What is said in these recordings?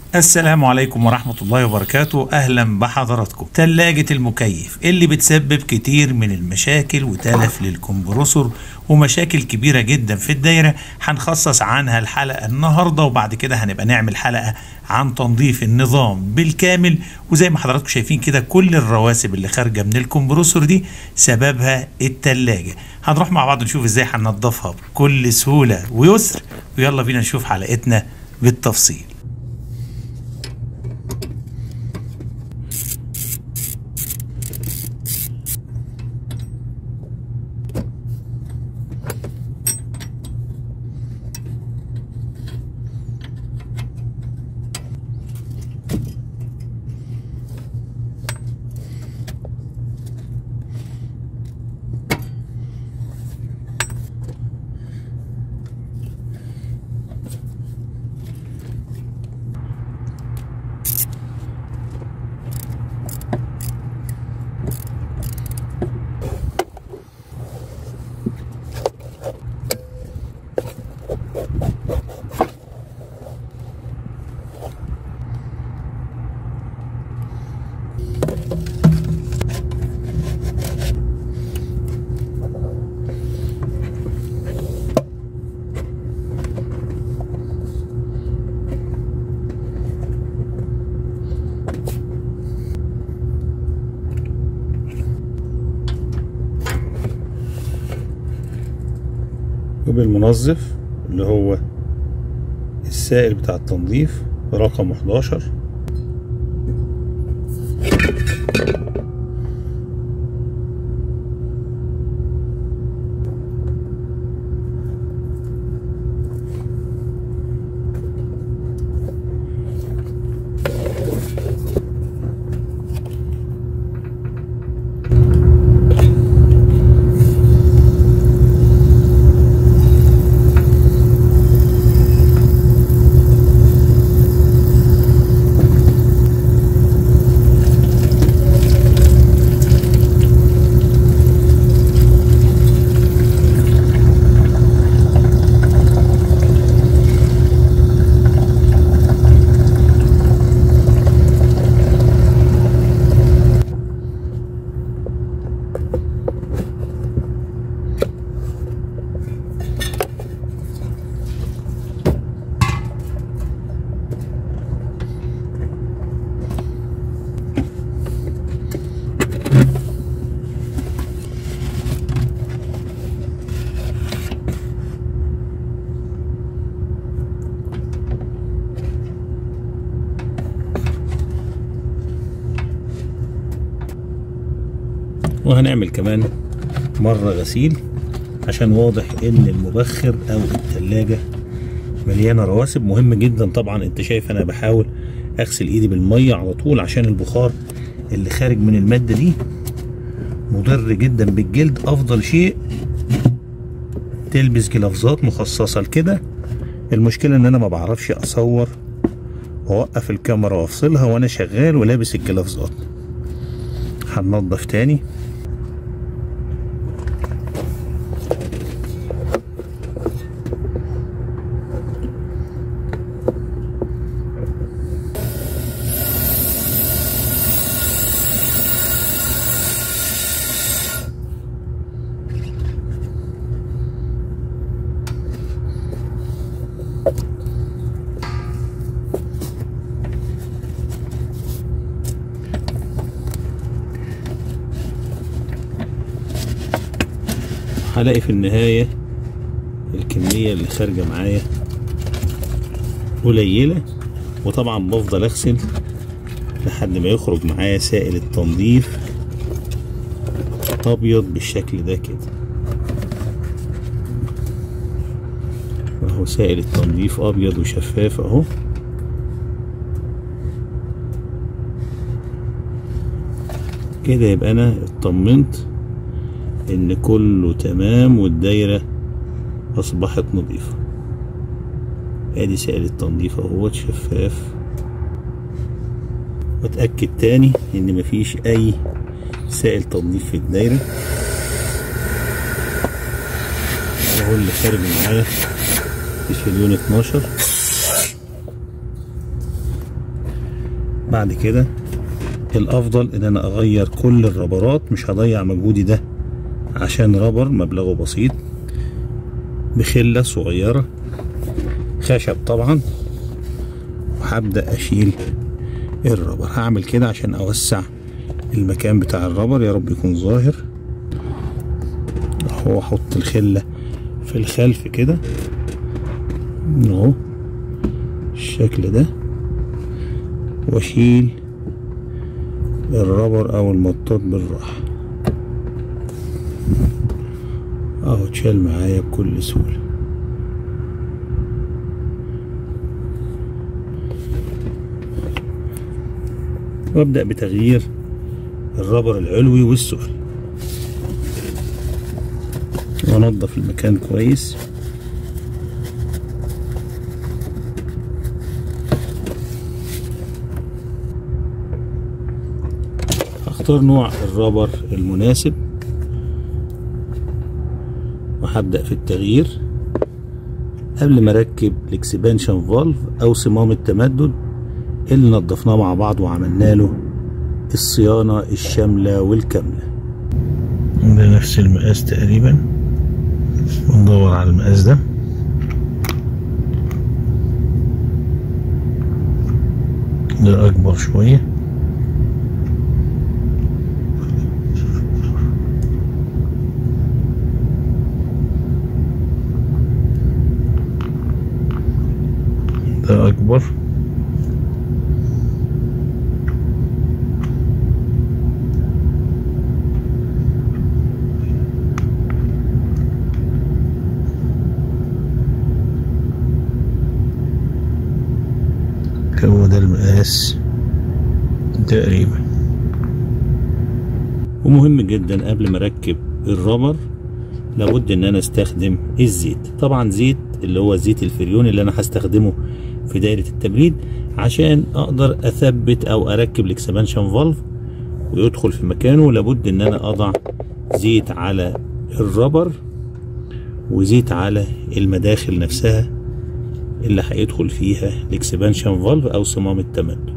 السلام عليكم ورحمة الله وبركاته أهلا بحضراتكم تلاجة المكيف اللي بتسبب كتير من المشاكل وتلف للكمبروسور ومشاكل كبيرة جدا في الدايرة هنخصص عنها الحلقة النهاردة وبعد كده هنبقى نعمل حلقة عن تنظيف النظام بالكامل وزي ما حضراتكم شايفين كده كل الرواسب اللي خارجة من الكمبروسور دي سببها التلاجة هنروح مع بعض نشوف ازاي هننضفها بكل سهولة ويسر ويلا بينا نشوف حلقتنا بالتفصيل وبالمنظف اللي هو السائل بتاع التنظيف رقم 11 وهنعمل كمان مرة غسيل عشان واضح ان المبخر او التلاجة مليانة رواسب مهم جدا طبعا انت شايف انا بحاول اغسل ايدي بالمية على طول عشان البخار اللي خارج من المادة دي مضر جدا بالجلد افضل شيء تلبس جلافزات مخصصة لكده المشكلة ان انا ما بعرفش اصور واوقف الكاميرا وافصلها وانا شغال ولابس الجلافزات هننضف تاني هلاقي في النهاية الكمية اللي خارجة معايا قليلة وطبعا بفضل اغسل لحد ما يخرج معايا سائل التنظيف ابيض بالشكل ده كده اهو سائل التنظيف ابيض وشفاف اهو كده يبقى انا اطمنت ان كله تمام والدايرة اصبحت نظيفة ادي سائل التنظيف اهوت شفاف واتأكد تاني ان مفيش اي سائل تنظيف في الدايرة اهو اللي خارج معايا في اليون 12 بعد كده الافضل ان انا اغير كل الربرات مش هضيع مجهودي ده عشان رابر مبلغه بسيط بخلة صغيرة خشب طبعا وهبدأ اشيل الرابر هعمل كده عشان اوسع المكان بتاع الرابر يا رب يكون ظاهر اهو احط الخلة في الخلف كده اهو الشكل ده واشيل الرابر او المطاط بالراحة اهو اتشال معايا بكل سهولة وابدأ بتغيير الرابر العلوي والسفلي وانضف المكان كويس هختار نوع الرابر المناسب وهبدأ في التغيير قبل ما اركب الاكسبانشن فالف او صمام التمدد اللي نضفناه مع بعض وعملنا له الصيانة الشاملة والكاملة ده نفس المقاس تقريبا وندور على المقاس ده ده أكبر شوية ده أكبر هو ده المقاس تقريبا ومهم جدا قبل ما اركب الرابر لابد ان انا استخدم الزيت طبعا زيت اللي هو زيت الفريون اللي انا هستخدمه في دايرة التبريد عشان اقدر اثبت او اركب الاكسبانشن فالف ويدخل في مكانه لابد ان انا اضع زيت على الرابر وزيت على المداخل نفسها اللي هيدخل فيها الاكسبانشن فالف او صمام التمدد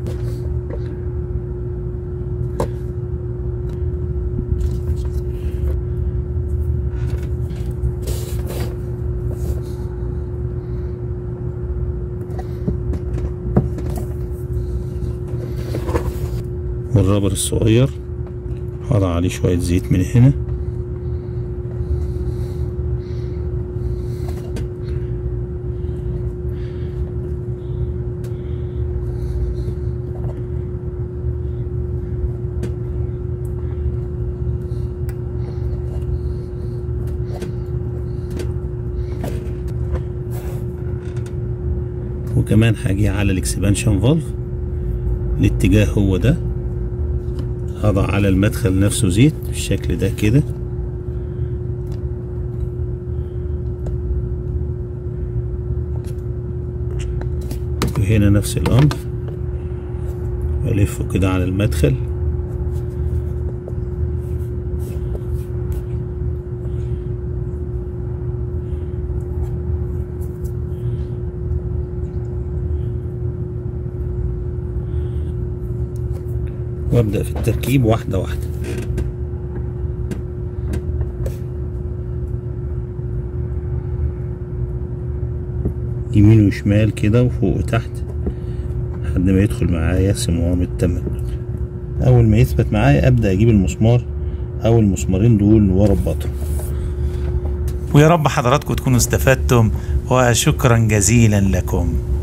والرابر الصغير هضع عليه شوية زيت من هنا وكمان هاجي على الاكسبانشن فالف الاتجاه هو ده هضع على المدخل نفسه زيت بالشكل ده كده وهنا نفس الامر الفه كده على المدخل وابدأ في التركيب واحدة واحدة يمين وشمال كده وفوق وتحت لحد ما يدخل معايا صمام التمدد اول ما يثبت معايا ابدأ اجيب المسمار او المسمارين دول واربطهم ويا رب حضراتكم تكونوا استفدتم وشكرا جزيلا لكم